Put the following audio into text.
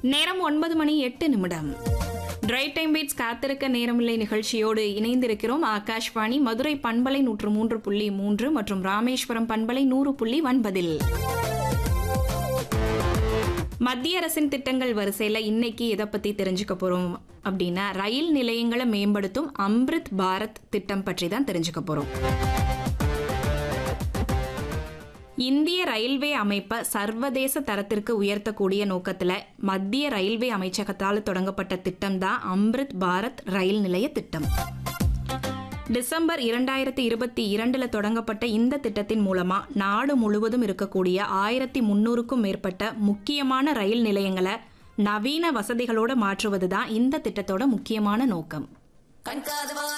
நேரம் ஒன்பது மணி எட்டு நிமிடம் டிரை டைம் பீட்ஸ் காத்திருக்க நேரமில்லை நிகழ்ச்சியோடு இணைந்திருக்கிறோம் ஆகாஷ்வாணி மதுரை பண்பலை நூற்று மூன்று புள்ளி மூன்று மற்றும் ராமேஸ்வரம் பண்பலை நூறு புள்ளி ஒன்பதில் மத்திய அரசின் திட்டங்கள் வரிசையில இன்னைக்கு எதை பத்தி தெரிஞ்சுக்க போறோம் அப்படின்னா ரயில் நிலையங்களை மேம்படுத்தும் அம்ரித் பாரத் திட்டம் பற்றி தான் தெரிஞ்சுக்க போறோம் இந்திய ரயில்வே அமைப்பை சர்வதேச தரத்திற்கு உயர்த்தக்கூடிய நோக்கத்துல மத்திய ரயில்வே அமைச்சகத்தால் தொடங்கப்பட்ட திட்டம் தான் அம்ரித் பாரத் ரயில் நிலைய திட்டம் டிசம்பர் இரண்டாயிரத்தி இருபத்தி இரண்டுல தொடங்கப்பட்ட இந்த திட்டத்தின் மூலமா நாடு முழுவதும் இருக்கக்கூடிய ஆயிரத்தி முன்னூறுக்கும் மேற்பட்ட முக்கியமான ரயில் நிலையங்களை நவீன வசதிகளோட மாற்றுவது தான் இந்த திட்டத்தோட முக்கியமான நோக்கம்